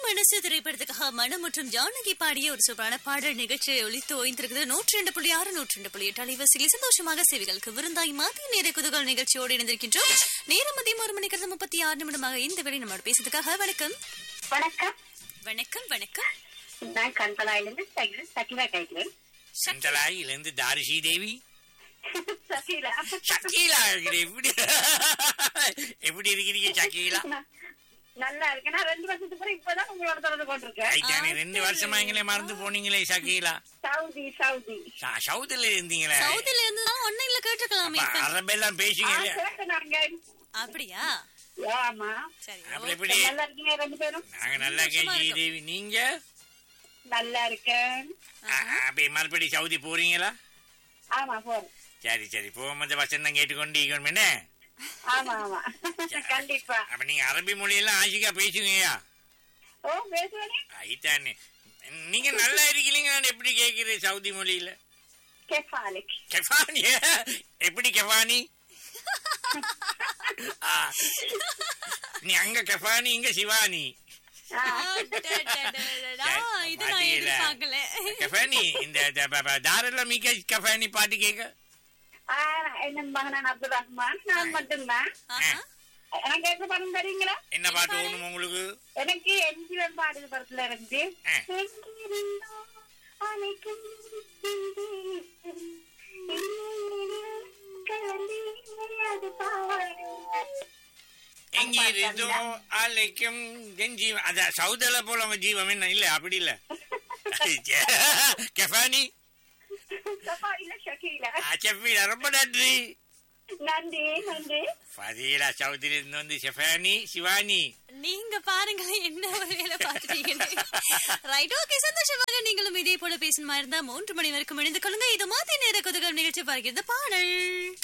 மனசு திரைப்படத்துக்காக மனம் மற்றும் ஜானகி பாடிய ஒரு சூப்பரான பாடல் நிகழ்ச்சியை ஒழித்து ஓய்ந்திருக்கிறது நூற்றி ரெண்டு புள்ளி ஆறு நூற்றி ரெண்டு புள்ளி எட்டு அலைவரிசையில் சந்தோஷமாக சேவைகளுக்கு விருந்தாய் மதிய நேர குதுகல் நிகழ்ச்சியோடு இணைந்திருக்கின்றோம் நேரம் மதியம் ஒரு மணிக்கிறது முப்பத்தி ஆறு நிமிடமாக இந்த வேளை நம்மளோட பேசுறதுக்காக வணக்கம் வணக்கம் வணக்கம் வணக்கம் நான் கண்பலாயிலிருந்து சகில சகிலா கேட்கிறேன் செந்தலாயிலிருந்து தாரிசி தேவி சகிலா சக்கீலா இருக்கிற எப்படி எப்படி இருக்கிறீங்க சக்கீலா ந- நல்லா இருக்கு நான் ரெண்டு வருஷத்துக்கு அப்புறம் இப்பதான் உங்களோட தொடர்பு கொண்டிருக்கேன் ஐட்டானே ரெண்டு வருஷமா எங்களே மறந்து போனீங்களே சக்கீலா சவுதி சவுதி ச- சவுத்துல இருந்தீங்களே சவுதில இருந்து தான் ஒன்னையில கேட்டிருக்கலாமே அப்ப அரபெல்லாம் ஆ, பேசுங்க கேட்டேன் நாங்க அப்படியா ஆமா சரி அப்படி எப்படி நல்லா இருக்கீங்க ரெண்டு பேரும் நாங்க நல்லா கேட்கி தேவி நீங்க நல்லா இருக்கேன் அ- அப்படி மறுபடி சவுதி போறீங்களா ஆமா போறேன் சரி சரி போகும்போது வசந்தம் கேட்டுக்கொண்டு இருக்கணும் என்ன ஆமா ஆமா கண்டிப்பா அப்ப நீங்க அரபி மொழியெல்லாம் ஆசிக்கா பேசுங்கய்யா ஓ பேசுவேனே ஐட்டானே நீங்க நல்லா இருக்கீங்க நான் எப்படி கேக்குறேன் சவுதி மொழியில கெஃபாலிக் கெஃபானி எப்படி கெஃபானி ஆ. நீ அங்க கெஃபானி இங்க சிவானி ஆ, அடடடடடா, இது நான் பாத்தீங்களா? எதிர்பார்க்கல கெஃபானி இந்த த- ப- ப- தாராள மிக்க கெஃபானி பாட்டு கேட்க ஆ, என் மகனான் அப்துல் ரஹ்மான் நான் மட்டும்தான் ஆஹா. எனக்கு எந்த படம் தெரியுங்களா என்ன பாட்டு ஓடும் உங்களுக்கு எனக்கு எம்ஜிஆர் பாடல் படத்துல இருந்து ஆ. எங்கிருந்தோ அழைக்கும் சங்கீதம், என்னில் கலந்தே அது பாடும். எங்கிருந்தோ அலைக்கும் என் ஜீவன் அத சவுதல போல அவங்க ஜீவம் என்ன இல்ல அப்படி இல்ல கெஃபானி தப்பா இல்ல, ஷக்கீலா. செஃபீலா ரொம்ப நன்றி நன்றி நன்றி ஃபதீலா சௌத்ரி இருந்து வந்து ஷெஃபானி சிவானி நீங்க பாருங்களேன் என்ன ஒரு வேலை பார்த்துட்டீங்கன்னு ரைட் ஓகே சந்தோஷமாக நீங்களும் இதே போல பேசணுமா இருந்தா மூன்று மணி வரைக்கும் இணைந்து கொள்ளுங்க இது மாதிரி நேர குதுகல் நிகழ்ச்சி பார்க்கிறது பாடல்